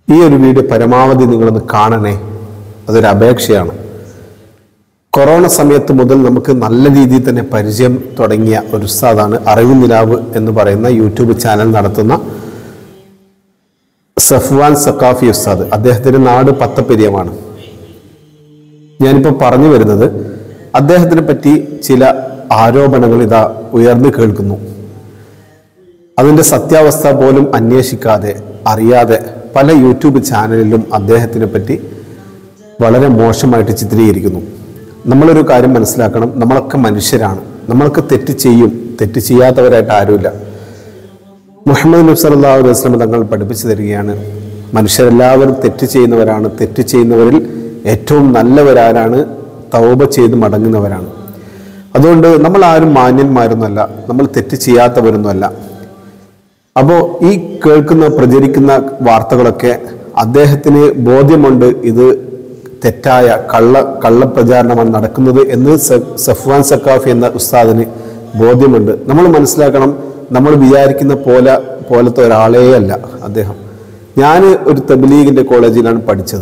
ഈ ഒരു വീഡിയോ പരമാവധി നിങ്ങളൊന്ന് കാണണേ അതൊരു അപേക്ഷയാണ് കൊറോണ സമയത്ത് മുതൽ നമുക്ക് നല്ല രീതിയിൽ തന്നെ പരിചയം തുടങ്ങിയ ഒരു ഉസ്താദാണ് അറിവ് നിലാവ് എന്ന് പറയുന്ന യൂട്യൂബ് ചാനൽ നടത്തുന്ന സഫ്വാൻ സക്കാഫി ഉസ്താദ് അദ്ദേഹത്തിന്റെ നാട് പത്തപ്പെരിയമാണ് ഞാനിപ്പോൾ പറഞ്ഞു വരുന്നത് അദ്ദേഹത്തിനെ പറ്റി ചില ആരോപണങ്ങൾ ഇതാ ഉയർന്നു കേൾക്കുന്നു അതിൻ്റെ സത്യാവസ്ഥ പോലും അന്വേഷിക്കാതെ അറിയാതെ പല യൂട്യൂബ് ചാനലിലും അദ്ദേഹത്തിനെ പറ്റി വളരെ മോശമായിട്ട് ചിത്രീകരിക്കുന്നു നമ്മളൊരു കാര്യം മനസ്സിലാക്കണം നമ്മളൊക്കെ മനുഷ്യരാണ് നമ്മളൊക്കെ തെറ്റ് ചെയ്യും തെറ്റ് ചെയ്യാത്തവരായിട്ട് ആരുമില്ല മുഹമ്മദ് നബി സല്ലല്ലാഹു അലൈഹി വസല്ലം തങ്ങൾ പഠിപ്പിച്ചു തരികയാണ് മനുഷ്യരെല്ലാവരും തെറ്റ് ചെയ്യുന്നവരാണ് തെറ്റ് ചെയ്യുന്നവരിൽ ഏറ്റവും നല്ലവരാരാണ് തൗബ ചെയ്ത് മടങ്ങുന്നവരാണ് അതുകൊണ്ട് നമ്മൾ ആരും മാന്യന്മാരൊന്നുമല്ല നമ്മൾ തെറ്റ് ചെയ്യാത്തവരൊന്നുമല്ല അപ്പോൾ ഈ കേൾക്കുന്ന പ്രചരിക്കുന്ന വാർത്തകളൊക്കെ അദ്ദേഹത്തിന് ബോധ്യമുണ്ട് ഇത് തെറ്റായ കള്ള കള്ളപ്രചാരണമാണ് നടക്കുന്നത് എന്ന് സ- സഫ്വാൻ സക്കാഫി എന്ന ഉസ്താദിന് ബോധ്യമുണ്ട് നമ്മൾ മനസ്സിലാക്കണം നമ്മൾ വിചാരിക്കുന്ന പോലെ പോലത്തെ ഒരാളേ അല്ല അദ്ദേഹം ഞാൻ ഒരു തബ്ലീഗിന്റെ കോളേജിലാണ് പഠിച്ചത്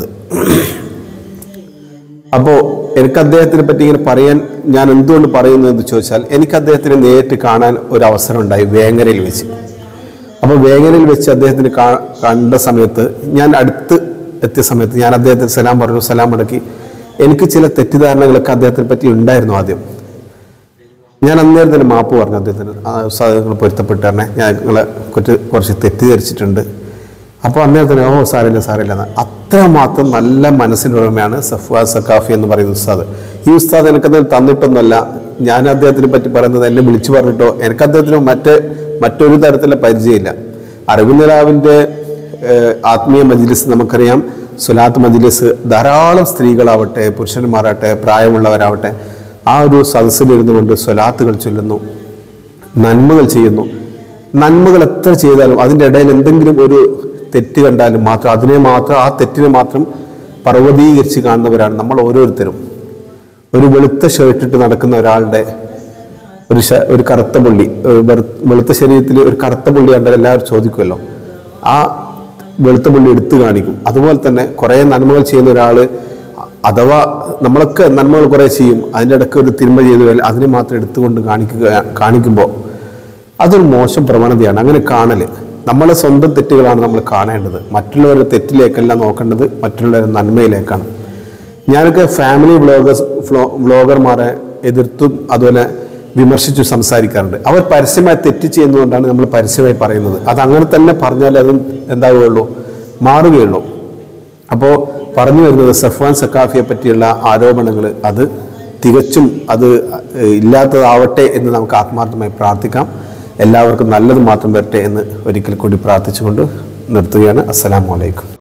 അപ്പോൾ എനിക്ക് അദ്ദേഹത്തിനെ പറ്റി ഇങ്ങനെ പറയാൻ ഞാൻ എന്തുകൊണ്ട് പറയുന്നു എന്ന് ചോദിച്ചാൽ എനിക്ക് അദ്ദേഹത്തിനെ നേരിട്ട് കാണാൻ ഒരു അവസരം ഉണ്ടായി വേങ്ങരയിൽ വെച്ച് അപ്പോൾ വേങ്ങരയിൽ വെച്ച് അദ്ദേഹത്തിന് കാ- കണ്ട സമയത്ത് ഞാൻ അടുത്ത് എത്തിയ സമയത്ത് ഞാൻ അദ്ദേഹത്തിന് സലാം പറഞ്ഞു സലാം മടക്കി എനിക്ക് ചില തെറ്റിദ്ധാരണകളൊക്കെ അദ്ദേഹത്തിനെ പറ്റി ഉണ്ടായിരുന്നു ആദ്യം ഞാൻ അന്നേരം തന്നെ മാപ്പ് പറഞ്ഞു അദ്ദേഹത്തിന് ആ സാധനങ്ങൾ പൊരുത്തപ്പെട്ട് തന്നെ ഞാൻ നിങ്ങളെ കുറച്ച് കുറച്ച് തെറ്റിദ്ധരിച്ചിട്ടുണ്ട് അപ്പോൾ അന്നേരം തന്നെ ഓ സാരില്ല സാരില്ല എന്ന് അത്രമാത്രം നല്ല മനസ്സിനുടമയാണ് സഫ്വാ സക്കാഫി എന്ന് പറയുന്ന ഉസ്താദ് ഈ ഉസ്താദ് എനിക്കത് തന്നിട്ടൊന്നുമല്ല ഞാൻ അദ്ദേഹത്തിനെ പറ്റി പറയുന്നത് എന്നെ വിളിച്ചു പറഞ്ഞിട്ടോ എനിക്ക് അദ്ദേഹത്തിന് മറ്റ് മറ്റൊരു തരത്തിലുള്ള പരിചയമില്ല അറിവുനിലാവിൻ്റെ ആത്മീയ മജ്ലിസ് നമുക്കറിയാം സുലാത്ത് മജ്ലിസ് ധാരാളം സ്ത്രീകളാവട്ടെ പുരുഷന്മാരാവട്ടെ പ്രായമുള്ളവരാവട്ടെ ആ ഒരു സദസ്സിലിരുന്നു കൊണ്ട് സ്വലാത്തുകൾ ചൊല്ലുന്നു നന്മകൾ ചെയ്യുന്നു നന്മകൾ എത്ര ചെയ്താലും അതിൻ്റെ ഇടയിൽ എന്തെങ്കിലും ഒരു തെറ്റ് കണ്ടാലും മാത്രം അതിനെ മാത്രം ആ തെറ്റിനെ മാത്രം പർവ്വതീകരിച്ച് കാണുന്നവരാണ് നമ്മൾ ഓരോരുത്തരും ഒരു വെളുത്ത ഷർട്ട് ഇട്ട് നടക്കുന്ന ഒരാളുടെ ഒരു ശ- ഒരു കറുത്ത പുള്ളി ഒരു വെറു- വെളുത്ത ശരീരത്തിൽ ഒരു കറുത്ത പുള്ളി കണ്ടാൽ എല്ലാവരും ചോദിക്കുമല്ലോ ആ വെളുത്ത പുള്ളി എടുത്തു കാണിക്കും അതുപോലെ തന്നെ കുറേ നന്മകൾ ചെയ്യുന്ന ഒരാൾ അഥവാ നമ്മളൊക്കെ നന്മകൾ കുറേ ചെയ്യും അതിൻ്റെ ഇടയ്ക്ക് ഒരു തിന്മ ചെയ്തു കഴിഞ്ഞാൽ അതിനെ മാത്രം എടുത്തുകൊണ്ട് കാണിക്കുക കാണിക്കുമ്പോൾ അതൊരു മോശം പ്രവണതയാണ് അങ്ങനെ കാണല് നമ്മളെ സ്വന്തം തെറ്റുകളാണ് നമ്മൾ കാണേണ്ടത് മറ്റുള്ളവരുടെ തെറ്റിലേക്കല്ല നോക്കേണ്ടത് മറ്റുള്ളവരുടെ നന്മയിലേക്കാണ് ഞാനൊക്കെ ഫാമിലി വ്ളോഗേഴ്സ് വ്ളോഗർമാരെ എതിർത്തും അതുപോലെ വിമർശിച്ചു സംസാരിക്കാറുണ്ട് അവർ പരസ്യമായി തെറ്റ് ചെയ്യുന്നതുകൊണ്ടാണ് നമ്മൾ പരസ്യമായി പറയുന്നത് അത് അങ്ങനെ തന്നെ പറഞ്ഞാൽ അത് എന്താവുകയുള്ളൂ മാറുകയുള്ളൂ അപ്പോൾ പറഞ്ഞു വരുന്നത് സഫ്വാൻ സക്കാഫിയെ പറ്റിയുള്ള ആരോപണങ്ങൾ അത് തികച്ചും അത് ഏഹ്, ഇല്ലാത്തതാവട്ടെ എന്ന് നമുക്ക് ആത്മാർത്ഥമായി പ്രാർത്ഥിക്കാം എല്ലാവർക്കും നല്ലത് മാത്രം വരട്ടെ എന്ന് ഒരിക്കൽ കൂടി പ്രാർത്ഥിച്ചുകൊണ്ട് നിർത്തുകയാണ് അസ്സലാമു അലൈക്കും